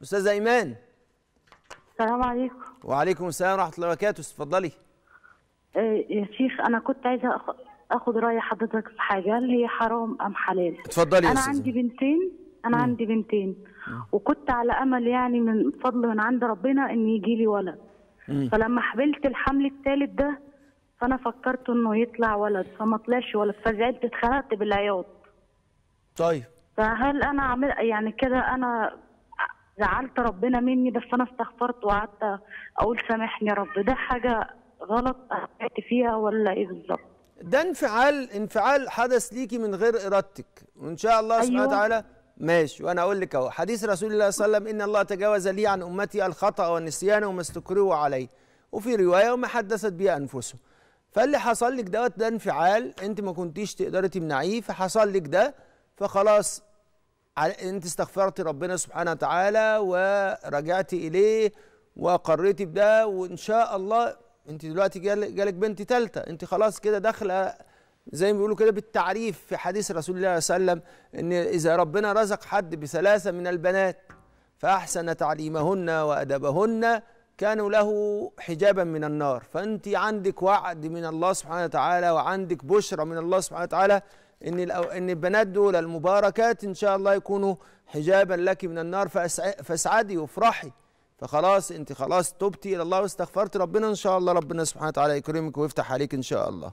استاذه ايمان السلام عليكم وعليكم السلام ورحمه الله وبركاته اتفضلي آه، يا شيخ انا كنت عايزه أخ- اخد راي حضرتك في حاجه هل هي حرام ام حلال اتفضلي يا انا أستاذة. عندي بنتين انا عندي بنتين وكنت على امل يعني من فضل من عند ربنا ان يجي لي ولد فلما حملت الحمل الثالث ده فانا فكرت انه يطلع ولد فما طلعش ولد فزعلت اتخنقت بالعياط طيب فهل انا عمل يعني كده انا زعلت ربنا مني بس انا استغفرت وقعدت اقول سامحني يا رب ده حاجه غلط وقعت فيها ولا ايه بالظبط ده انفعال انفعال حدث ليكي من غير ارادتك وان شاء الله سبحانه أيوة. وتعالى ماشي وانا اقول لك اهو حديث رسول الله صلى الله عليه وسلم ان الله تجاوز لي عن امتي الخطا والنسيان وما استكرهوا عليه وفي روايه وما حدثت به انفسهم فاللي حصل لك دوت ده انفعال انت ما كنتيش تقدري تمنعيه فحصل لك ده فخلاص على- انت استغفرتي ربنا سبحانه وتعالى ورجعتي اليه وقريتي بده وان شاء الله انت دلوقتي جال- جالك بنت ثالثه انت خلاص كده داخله زي ما بيقولوا كده بالتعريف في حديث رسول الله صلى الله عليه وسلم ان اذا ربنا رزق حد بثلاثه من البنات فاحسن تعليمهن وادبهن كانوا له حجابا من النار فانت عندك وعد من الله سبحانه وتعالى وعندك بشرى من الله سبحانه وتعالى ان الأو- ان البنات دول المباركات ان شاء الله يكونوا حجابا لك من النار فأسع- فاسعدي وافرحي فخلاص انت خلاص تبتي الى الله واستغفرت ربنا ان شاء الله ربنا سبحانه وتعالى يكرمك ويفتح عليك ان شاء الله